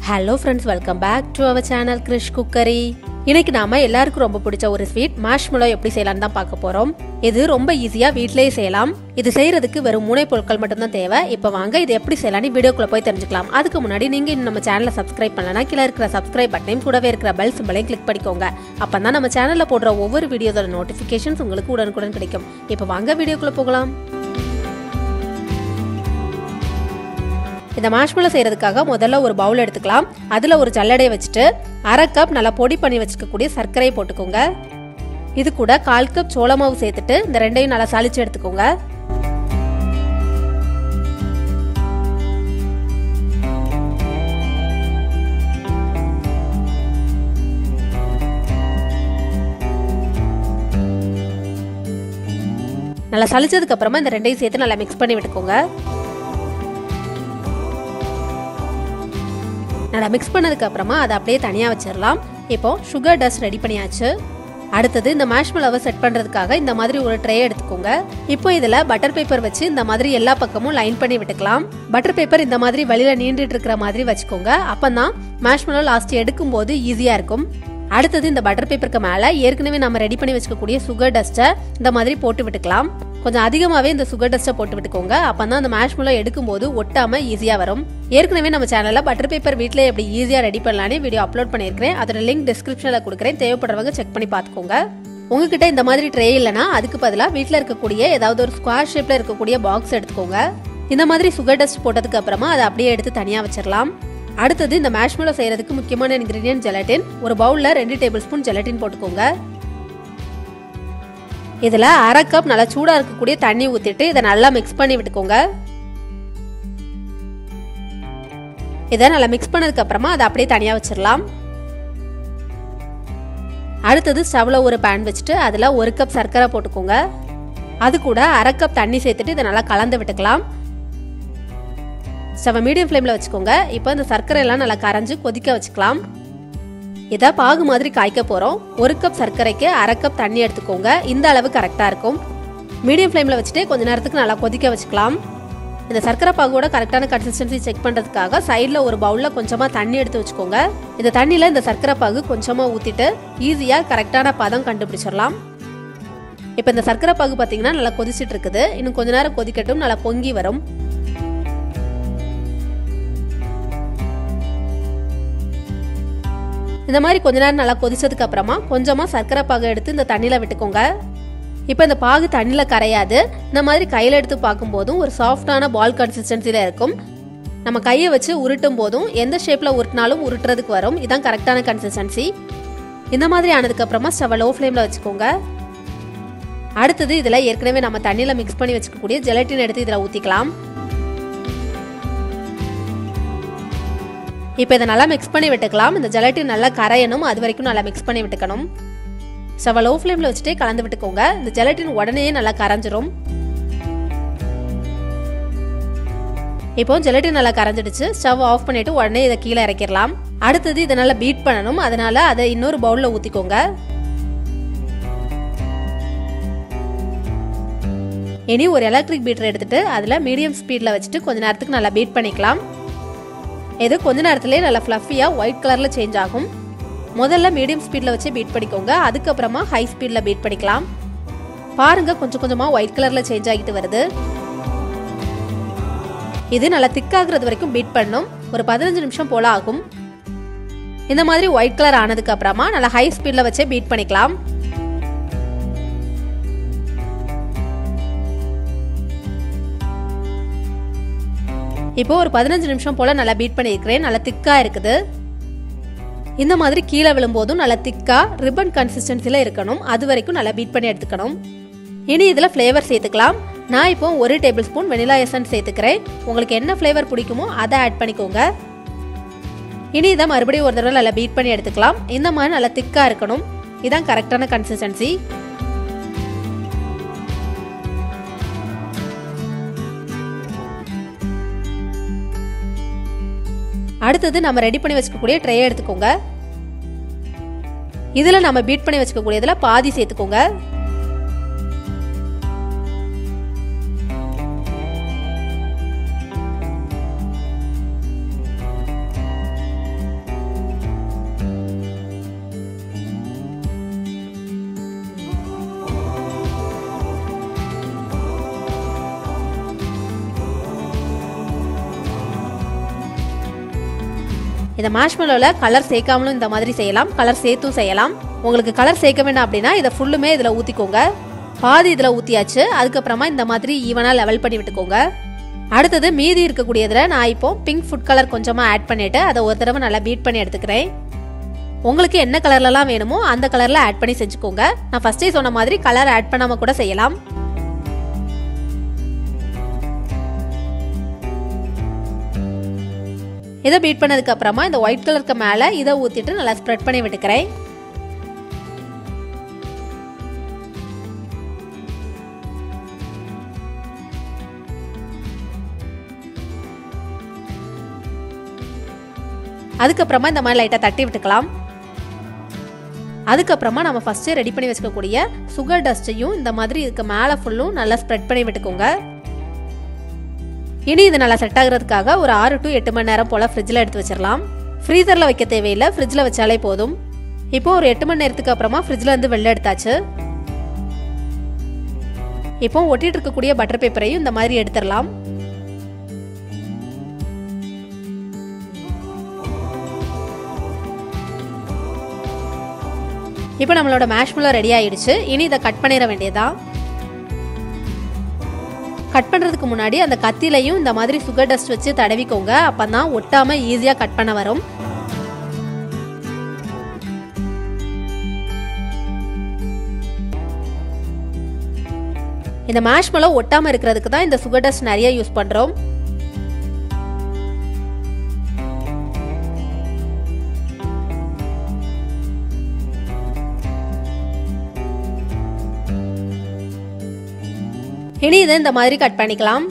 hello friends welcome back to our channel Krish cookery இன்னைக்கு நாம எல்லாருக்கும் ரொம்ப பிடிச்ச ஒரு ஸ்வீட் மாஷ்மெலோ எப்படி செய்யலாம்னு தான் பார்க்க போறோம் இது ரொம்ப ஈஸியா வீட்லயே செய்யலாம் இது செய்யறதுக்கு வெறும் மூணை பொருட்கள் மட்டும்தான் தேவை இப்போ வாங்க இது எப்படி செய்யலாம்னு வீடியோக்குள்ள போய் தெரிஞ்சுக்கலாம் அதுக்கு முன்னாடி நீங்க இன்னும் நம்ம சேனலை சப்ஸ்கிரைப் பண்ணலனா கீழே இருக்கிற சப்ஸ்கிரைப் பட்டனையும் கூடவே இருக்கிற பெல் சிம்பளையும் கிளிக் பண்ணிக்கோங்க அப்பதான் நம்ம சேனல்ல போடுற ஒவ்வொரு வீடியோஸோட நோட்டிஃபிகேஷன்ஸ் உங்களுக்கு உடனுக்குடன் கிடைக்கும் இப்போ வாங்க வீடியோக்குள்ள போகலாம் இந்த மாஷ்மெலோ செய்யறதுக்காக முதல்ல ஒரு பவுல் எடுத்துக்கலாம் அதுல ஒரு ஜல்லடையை வச்சுட்டு அரை கப் நல்லா பொடி பண்ணி வச்சுக்கக்கூடிய சர்க்கரையை போட்டுக்கோங்க இது கூட கால் கப் சோள மாவு சேர்த்துட்டு இந்த ரெண்டையும் நல்லா சளிச்சு எடுத்துக்கோங்க நல்லா சளிச்சதுக்கு அப்புறமா இந்த ரெண்டையும் சேர்த்து நல்லா மிக்ஸ் பண்ணி விட்டுக்கோங்க நல்லா மிக்ஸ் பண்ணதுக்கு அப்புறமா அதை அப்படியே தனியாக வச்சிடலாம் இப்போ சுகர் டஸ்ட் ரெடி பண்ணியாச்சு அடுத்தது இந்த மேஷ்மலோவை செட் பண்ணுறதுக்காக இந்த மாதிரி ஒரு ட்ரே எடுத்துக்கோங்க இப்போ இதில் பட்டர் பேப்பர் வச்சு இந்த மாதிரி எல்லா பக்கமும் லைன் பண்ணி விட்டுக்கலாம் பட்டர் பேப்பர் இந்த மாதிரி வழியில் நீண்டுட்டு இருக்கிற மாதிரி வச்சுக்கோங்க அப்போ தான் மேஷ்மலோ லாஸ்ட் எடுக்கும்போது ஈஸியாக இருக்கும் அடுத்தது இந்த பட்டர் பேப்பருக்கு மேலே ஏற்கனவே நம்ம ரெடி பண்ணி வச்சுக்கக்கூடிய சுகர் டஸ்ட்டை இந்த மாதிரி போட்டு விட்டுக்கலாம் கொஞ்சம் அதிகமாகவே இந்த சுகர் டஸ்ட்டை போட்டு விட்டுக்கோங்க அப்போ தான் அந்த மேஷ்மலோ எடுக்கும்போது ஒட்டாமல் ஈஸியாக வரும் ஏற்கனவே நம்ம சேனலில் பட்டர் பேப்பர் வீட்டிலே எப்படி ஈஸியாக ரெடி பண்ணலான்னு வீடியோ அப்லோட் பண்ணியிருக்கிறேன் அதோட லிங்க் டிஸ்கிரிப்ஷனில் கொடுக்குறேன் தேவைப்படுறவங்க செக் பண்ணி பார்த்துக்கோங்க உங்ககிட்ட இந்த மாதிரி ட்ரே இல்லைனா அதுக்கு பதிலாக வீட்டில் இருக்கக்கூடிய ஏதாவது ஒரு ஸ்கொயர் ஷேப்பில் இருக்கக்கூடிய பாக்ஸ் எடுத்துக்கோங்க இந்த மாதிரி சுகர் டஸ்ட் போட்டதுக்கு அப்புறமா அதை அப்படியே எடுத்து தனியாக வச்சிடலாம் அடுத்தது இந்த மேஷ்மெலோ செய்யறதுக்கு முக்கியமான இன்கிரீடியன்ட் ஜெலட்டின் ஒரு பவுலில் ரெண்டு டேபிள் ஸ்பூன் ஜெலட்டின் போட்டுக்கோங்க இதில் அரை கப் நல்லா சூடாக இருக்கக்கூடிய தண்ணி ஊற்றிட்டு இதை நல்லா மிக்ஸ் பண்ணி விட்டுக்கோங்க இதை நல்லா மிக்ஸ் பண்ணதுக்கு அப்புறமா அதை அப்படியே தனியாக வச்சிடலாம் அடுத்தது ஸ்டவ்ல ஒரு பேன் வச்சுட்டு அதில் ஒரு கப் சர்க்கரை போட்டுக்கோங்க அது கூட அரை கப் தண்ணி சேர்த்துட்டு இதை நல்லா கலந்து விட்டுக்கலாம் ஸ்டவ் மீடியம் ஃப்ளேமில் வச்சுக்கோங்க இப்போ இந்த சர்க்கரை எல்லாம் நல்லா கரைஞ்சு கொதிக்க வச்சுக்கலாம் இதை பாகு மாதிரி காய்க்க போகிறோம் ஒரு கப் சர்க்கரைக்கு அரை கப் தண்ணி எடுத்துக்கோங்க இந்த அளவு கரெக்டாக இருக்கும் மீடியம் ஃப்ளேமில் வச்சுட்டு கொஞ்ச நேரத்துக்கு நல்லா கொதிக்க வச்சுக்கலாம் இந்த சர்க்கரை பாகோட கரெக்டான கன்சிஸ்டன்சி செக் பண்ணுறதுக்காக சைடில் ஒரு பவுலில் கொஞ்சமாக தண்ணி எடுத்து வச்சுக்கோங்க இந்த தண்ணியில் இந்த சர்க்கரை பாகு கொஞ்சமாக ஊற்றிட்டு ஈஸியாக கரெக்டான பதம் கண்டுபிடிச்சிடலாம் இப்போ இந்த சர்க்கரை பாகு பார்த்தீங்கன்னா நல்லா கொதிச்சிட்டு இருக்குது இன்னும் கொஞ்ச நேரம் கொதிக்கட்டும் நல்லா பொங்கி வரும் இந்த மாதிரி கொஞ்ச நேரம் நல்லா கொதிச்சதுக்கு அப்புறமா கொஞ்சமாக சர்க்கரை பாகு எடுத்து இந்த தண்ணியில் விட்டுக்கோங்க இப்போ இந்த பாகு தண்ணியில் கரையாது இந்த மாதிரி கையில் எடுத்து பார்க்கும்போதும் ஒரு சாஃப்டான பால் கன்சிஸ்டன்சியில் இருக்கும் நம்ம கையை வச்சு உருட்டும் போதும் எந்த ஷேப்பில் உருட்டினாலும் உருட்டுறதுக்கு வரும் இதான் கரெக்டான கன்சிஸ்டன்சி இந்த மாதிரி ஆனதுக்கு அப்புறமா ஸ்டவ் லோ ஃப்ளேமில் வச்சுக்கோங்க அடுத்தது இதில் ஏற்கனவே நம்ம தண்ணியில் மிக்ஸ் பண்ணி வச்சுக்கக்கூடிய ஜெலட்டின் எடுத்து இதில் ஊற்றிக்கலாம் இப்போ இதை நல்லா மிக்ஸ் பண்ணி விட்டுக்கலாம் இந்த ஜெலட்டின் நல்லா கரையணும் அது வரைக்கும் நல்லா மிக்ஸ் பண்ணி விட்டுக்கணும் ஸ்டவ் லோ ஃப்ளேமில் வச்சுட்டே கலந்து விட்டுக்கோங்க இந்த ஜெலட்டின் உடனே நல்லா கரைஞ்சிரும் இப்போ ஜெலட்டின் நல்லா கரைஞ்சிடுச்சு ஸ்டவ் ஆஃப் பண்ணிட்டு உடனே இதை கீழே இறக்கிடலாம் அடுத்தது இதை நல்லா பீட் பண்ணணும் அதனால அதை இன்னொரு பவுலில் ஊற்றிக்கோங்க இனி ஒரு எலக்ட்ரிக் பீட்டர் எடுத்துட்டு அதில் மீடியம் ஸ்பீடில் வச்சுட்டு கொஞ்ச நேரத்துக்கு நல்லா பீட் பண்ணிக்கலாம் இது கொஞ்ச நேரத்துலேயே நல்லா ஃப்ளஃபியாக ஒயிட் கலரில் சேஞ்ச் ஆகும் முதல்ல மீடியம் ஸ்பீடில் வச்சு பீட் பண்ணிக்கோங்க அதுக்கப்புறமா ஹை ஸ்பீடில் பீட் பண்ணிக்கலாம் பாருங்க கொஞ்சம் கொஞ்சமாக ஒயிட் கலரில் சேஞ்ச் ஆகிட்டு வருது இது நல்லா திக்காகிறது வரைக்கும் பீட் பண்ணும் ஒரு பதினஞ்சு நிமிஷம் போல ஆகும் இந்த மாதிரி ஒயிட் கலர் ஆனதுக்கு அப்புறமா நல்லா ஹை ஸ்பீடில் வச்சே பீட் பண்ணிக்கலாம் இப்போ ஒரு பதினஞ்சு நிமிஷம் போல நல்லா பீட் பண்ணியிருக்கிறேன் நல்லா திக்கா இருக்குது இந்த மாதிரி கீழே விழும்போதும் நல்லா திக்கா ரிப்பன் கன்சிஸ்டன்சியில் இருக்கணும் அது வரைக்கும் நல்லா பீட் பண்ணி எடுத்துக்கணும் இனி இதில் ஃப்ளேவர் சேர்த்துக்கலாம் நான் இப்போ ஒரு டேபிள் ஸ்பூன் வெனிலா எசன்ஸ் சேர்த்துக்கிறேன் உங்களுக்கு என்ன ஃப்ளேவர் பிடிக்குமோ அதை ஆட் பண்ணிக்கோங்க இனி இதை மறுபடியும் ஒரு தடவை நல்லா பீட் பண்ணி எடுத்துக்கலாம் இந்த மாதிரி நல்லா திக்காக இருக்கணும் இதுதான் கரெக்டான கன்சிஸ்டன்சி அடுத்தது நம்ம ரெடி பண்ணி வச்சுக்கக்கூடிய ட்ரே எடுத்துக்கோங்க இதில் நம்ம பீட் பண்ணி வச்சுக்கக்கூடியதில் பாதி சேர்த்துக்கோங்க இந்த மாஷ்மெலோவில் கலர் சேர்க்காமலும் இந்த மாதிரி செய்யலாம் கலர் சேர்த்தும் செய்யலாம் உங்களுக்கு கலர் சேர்க்க வேண்டாம் அப்படின்னா இதை ஃபுல்லுமே இதில் ஊற்றிக்கோங்க பாதி இதில் ஊற்றியாச்சு அதுக்கப்புறமா இந்த மாதிரி ஈவனாக லெவல் பண்ணி விட்டுக்கோங்க அடுத்தது மீதி இருக்கக்கூடியதில் நான் இப்போ பிங்க் ஃபுட் கலர் கொஞ்சமாக ஆட் பண்ணிவிட்டு அதை ஒரு தடவை நல்லா பீட் பண்ணி எடுத்துக்கிறேன் உங்களுக்கு என்ன கலர்லலாம் வேணுமோ அந்த கலரில் ஆட் பண்ணி செஞ்சுக்கோங்க நான் ஃபஸ்ட்டே சொன்ன மாதிரி கலர் ஆட் பண்ணாமல் கூட செய்யலாம் இதை பீட் பண்ணதுக்கு அப்புறமா இந்த ஒயிட் கலருக்கு மேலே இதை ஊற்றிட்டு நல்லா ஸ்ப்ரெட் பண்ணி விட்டுக்கிறேன் அதுக்கப்புறமா இந்த மாதிரி லைட்டாக தட்டி விட்டுக்கலாம் அதுக்கப்புறமா நம்ம ஃபஸ்ட்டே ரெடி பண்ணி வச்சுக்கக்கூடிய சுகர் டஸ்ட்டையும் இந்த மாதிரி இதுக்கு மேலே ஃபுல்லும் நல்லா ஸ்ப்ரெட் பண்ணி விட்டுக்கோங்க இனி இது நல்லா செட் ஆகுறதுக்காக ஒரு ஆறு டு எட்டு மணி நேரம் போல் ஃப்ரிட்ஜில் எடுத்து வச்சிடலாம் ஃப்ரீசரில் வைக்க தேவையில்லை ஃப்ரிட்ஜில் வச்சாலே போதும் இப்போ ஒரு எட்டு மணி நேரத்துக்கு அப்புறமா ஃப்ரிட்ஜில் இருந்து வெளில எடுத்தாச்சு இப்போ ஒட்டிட்டு இருக்கக்கூடிய பட்டர் பேப்பரையும் இந்த மாதிரி எடுத்துடலாம் இப்போ நம்மளோட மேஷ்மெல்லோ ரெடி ஆயிடுச்சு இனி இதை கட் பண்ணிட வேண்டியதான் கட் பண்ணுறதுக்கு முன்னாடி அந்த கத்திலையும் இந்த மாதிரி சுகர் டஸ்ட் வச்சு தடவிக்கோங்க அப்போ தான் ஒட்டாமல் ஈஸியாக கட் பண்ண வரும் இந்த மேஷ்மெல்லோ ஒட்டாமல் இருக்கிறதுக்கு தான் இந்த சுகர் டஸ்ட் நிறைய யூஸ் பண்ணுறோம் இனி இதை இந்த மாதிரி கட் பண்ணிக்கலாம்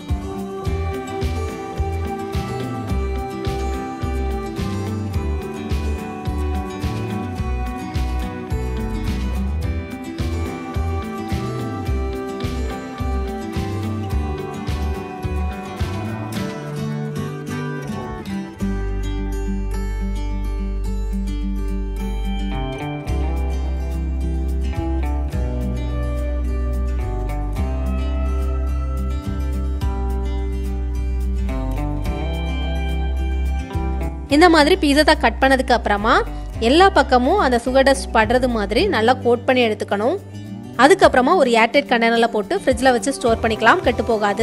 இந்த மாதிரி பீஸா கட் பண்ணதுக்கு அப்புறமா எல்லா பக்கமும் அந்த சுகர் டஸ்ட் படுறது மாதிரி நல்லா கோட் பண்ணி எடுத்துக்கணும் அதுக்கப்புறமா ஒரு ஏர்டைட் கண்டெய்னரில் போட்டு ஃப்ரிட்ஜில் வச்சு ஸ்டோர் பண்ணிக்கலாம் கெட்டு போகாது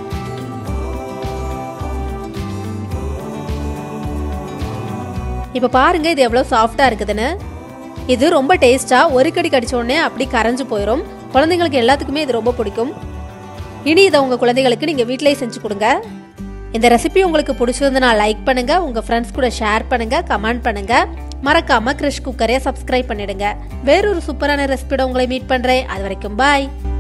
இப்போ பாருங்க இது எவ்வளோ சாஃப்டாக இருக்குதுன்னு இது ரொம்ப டேஸ்ட்டாக ஒரு கடி கடிச்ச உடனே அப்படி கரைஞ்சு போயிடும் குழந்தைங்களுக்கு எல்லாத்துக்குமே இது ரொம்ப பிடிக்கும் இனி இதை உங்கள் குழந்தைகளுக்கு நீங்கள் வீட்டிலேயே செஞ்சு கொடுங்க இந்த ரெசிபி உங்களுக்கு பிடிச்சிருந்துன்னா லைக் பண்ணுங்க உங்க ஃப்ரெண்ட்ஸ் கூட ஷேர் பண்ணுங்க கமெண்ட் பண்ணுங்க மறக்காம கிரிஷ் குக்கரே சப்ஸ்கிரைப் பண்ணிடுங்க வேறொரு சூப்பரான ரெசிபியோட உங்களை மீட் பண்றேன் அது வரைக்கும் பாய்